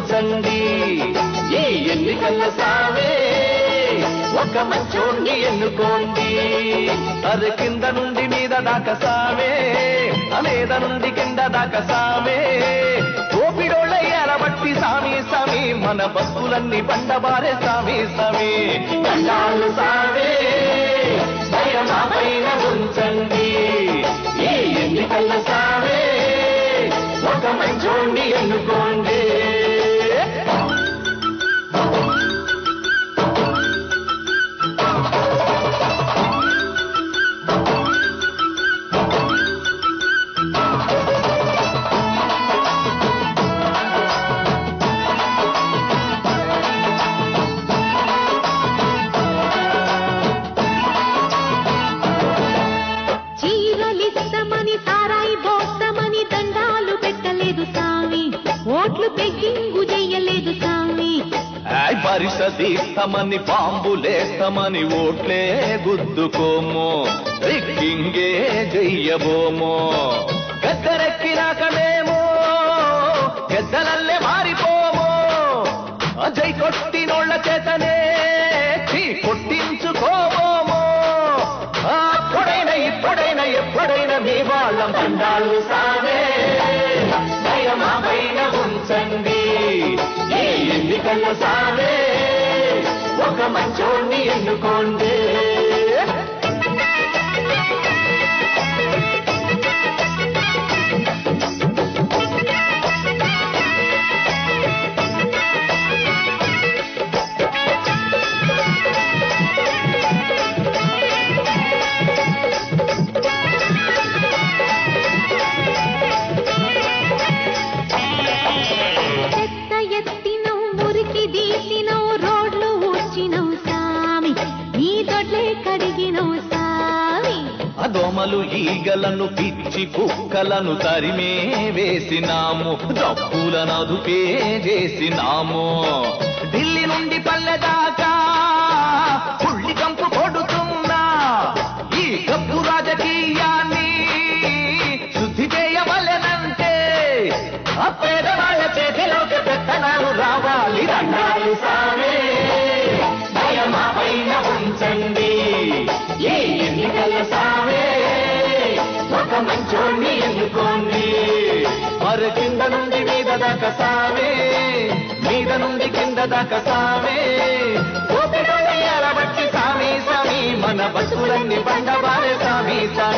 ఉంచండి ఈ ఎన్నికల సావే ఒక మంచోణ్ణి ఎన్నుకోండి అరే కింద నుండి మీద దాకా సావే మీద నుండి కింద దాకా సావే ఓపిడోళ్ళయ్యాల బట్టి సామి సామి మన బస్సులన్నీ బండబారే సామి సామి దండాలు సావే భయమా పైన ఉంచండి ఈ ఎన్నికల సావే ఒక మంచోణ్ణి ఎన్నుకోండి చీరలిస్తమని సారాయి దోస్తమని దండాలు పెట్టలేదు సామి ఓట్లు పెగ్గింగు చెయ్యలేదు సామి ఆయ్ పరిషదీస్తామని బాంబులేస్తామని ఓట్లే గుద్దుకోము రిక్కింగే చెయ్యబోము గద్దరెక్కినాకనేమో గద్దలల్లే మారిపోము అజయ్ కొట్టినోళ్ళ చేతనే చీ కొట్టించుకోబోము అప్పుడైనా ఇప్పుడైనా ఎప్పుడైనా మీ వాళ్ళం దండాలు సావే భయమా పైన ఉంచండి ఈ ఎన్నికల సావే ఒక మంచోణ్ణి ఎన్నుకోండి చెత్త ఎత్తినవు మురికి తీసినవు రోడ్లు ఊడ్చినవు సామి నీ దొడ్లే కడిగినవు సామి ఆ దోమలు ఈగలను పిచ్చి కుక్కలను తరిమే వేసినాము డప్పులను అదుపే చేసినాము ఢిల్లీ నుండి పల్లె దాకా పుల్లి కంపు కొడుతున్నా ఈ కప్పు రాజకీయాన్ని శుద్ధి చేయవలెనంటే ఆ పేదవాళ్ళ చేతిలోకి పెత్తనాలు రావాలి దండాలు సామే భయమా పైన ఉంచండి ఈ ఎన్నికల సావే ఒక మంచోణ్ణి ఎన్నుకోండి మరి కింద నుండి మీద దాకా సావే మీద నుండి కింద దాకా సావే ఓపికయ్యాల బట్టి సామి సామి మన బతుకులన్నీ బండబారే సామి సామి